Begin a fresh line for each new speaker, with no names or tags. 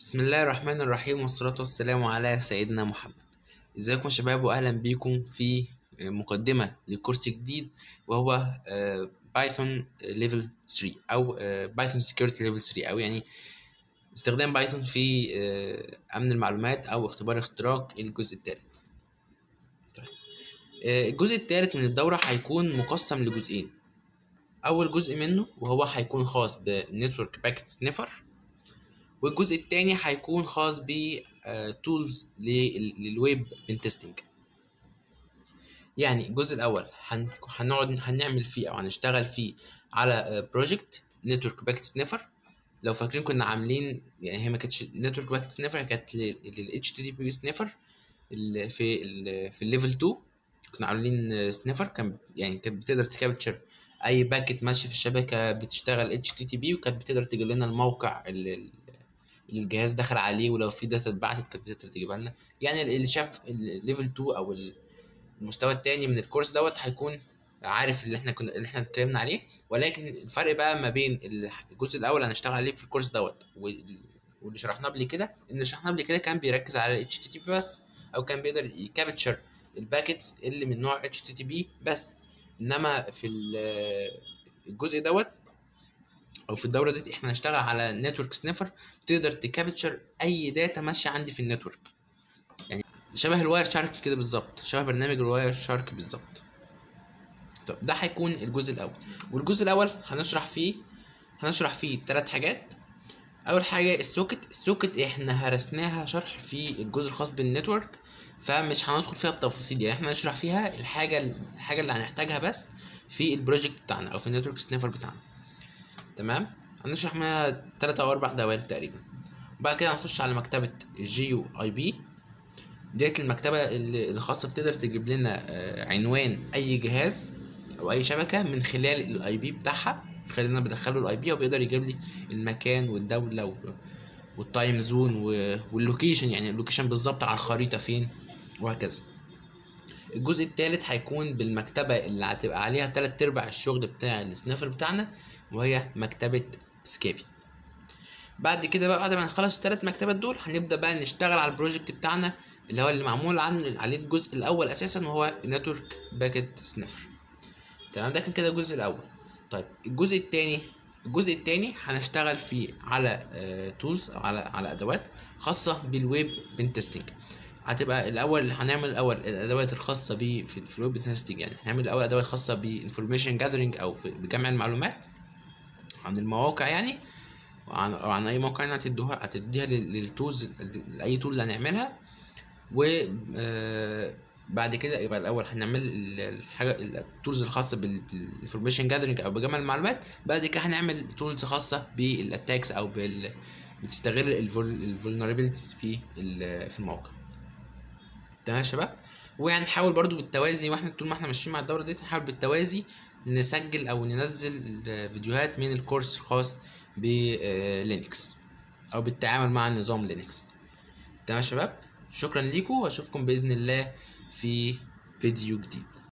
بسم الله الرحمن الرحيم والصلاة والسلام على سيدنا محمد ازيكم يا شباب واهلا بيكم في مقدمة لكورس جديد وهو بايثون ليفل 3 او بايثون سكيورتي ليفل 3 او يعني استخدام بايثون في آه، امن المعلومات او اختبار اختراق الجزء الثالث طيب آه، الجزء الثالث من الدورة هيكون مقسم لجزئين اول جزء منه وهو هيكون خاص بنتورك باكيت سنيفر والجزء التاني هيكون خاص ب تولز للويب بن تيستنج يعني الجزء الاول هن- هنقعد هنعمل فيه او هنشتغل فيه على بروجكت نتورك باكيت سنيفر لو فاكرين كنا عاملين يعني هي ما كانتش نتورك باكيت سنيفر كانت لل HTTP سنيفر في ال في الليفل 2 كنا عاملين سنيفر كان يعني كانت بتقدر تكابتشر اي باكيت ماشي في الشبكه بتشتغل HTTP وكانت بتقدر تجيب لنا الموقع اللي اللي الجهاز دخل عليه ولو في داتا اتبعتت كانت بتقدر تجيبها لنا يعني اللي شاف الليفل 2 او المستوى التاني من الكورس دوت هيكون عارف اللي احنا كنا اللي احنا اتكلمنا عليه ولكن الفرق بقى ما بين الجزء الاول هنشتغل عليه في الكورس دوت وال- واللي شرحناه قبل كده ان اللي شرحناه قبل كده كان بيركز على ال HTTP بس او كان بيقدر يكابتشر الباكيتس اللي من نوع HTTP بس انما في ال- الجزء دوت او في الدوره دي احنا هنشتغل على نتورك سنيفر تقدر تكابتشر اي داتا ماشيه عندي في النتورك يعني شبه الواير شارك كده بالظبط شبه برنامج الواير شارك بالظبط طب ده هيكون الجزء الاول والجزء الاول هنشرح فيه هنشرح فيه ثلاث حاجات اول حاجه السوكت السوكت احنا هرسناها شرح في الجزء الخاص بالنتورك فمش هندخل فيها بتفاصيل يعني احنا هنشرح فيها الحاجه الحاجه اللي هنحتاجها بس في البروجكت بتاعنا او في النتورك سنيفر بتاعنا تمام هنشرح منها تلاتة او اربع دوائر تقريبا وبعد كده هنخش على مكتبة جيو اي بي ديت المكتبة اللي الخاصة بتقدر تجيب لنا آه، عنوان اي جهاز او اي شبكة من خلال الاي بي بتاعها من خلال ان انا بدخله الاي بي وبيقدر يجيب لي المكان والدولة و- والتايم زون و- واللوكيشن يعني اللوكيشن بالظبط على الخريطة فين وهكذا الجزء الثالث هيكون بالمكتبة اللي هتبقى عليها تلات ارباع الشغل بتاع السنافر بتاعنا وهي مكتبة سكيبي بعد كده بقى بعد ما نخلص الثلاث مكتبات دول هنبدأ بقى نشتغل على البروجكت بتاعنا اللي هو اللي معمول عن عليه الجزء الأول أساسا وهو نتورك باكيت سنافر تمام ده كان كده الجزء الأول طيب الجزء التاني الجزء التاني هنشتغل فيه على تولز أو على على أدوات خاصة بالويب بن تيستنج هتبقى الاول هنعمل الاول الادوات الخاصه بيه في في الويب تيستنج يعني هنعمل الاول ادوات خاصه بانفورميشن جاذرينج او في بجمع المعلومات عن المواقع يعني وعن او عن اي موقع يعني هتدوها هتديها لل- للتولز لاي تول اللي هنعملها و آه، بعد كده يبقى الاول هنعمل ال- الحاجه التولز الخاصه بالانفورميشن جاذرينج او بجمع المعلومات بعد كده هنعمل تولز خاصه بالاتاكس او بال بتستغل الفولنربيلتيز في ال- في الموقع تمام يا شباب ويعني نحاول برضو بالتوازي واحنا طول ما احنا ماشيين مع الدوره دي نحاول بالتوازي نسجل او ننزل فيديوهات من الكورس الخاص بلينكس او بالتعامل مع نظام لينكس تمام يا شباب شكرا ليكم واشوفكم باذن الله في فيديو جديد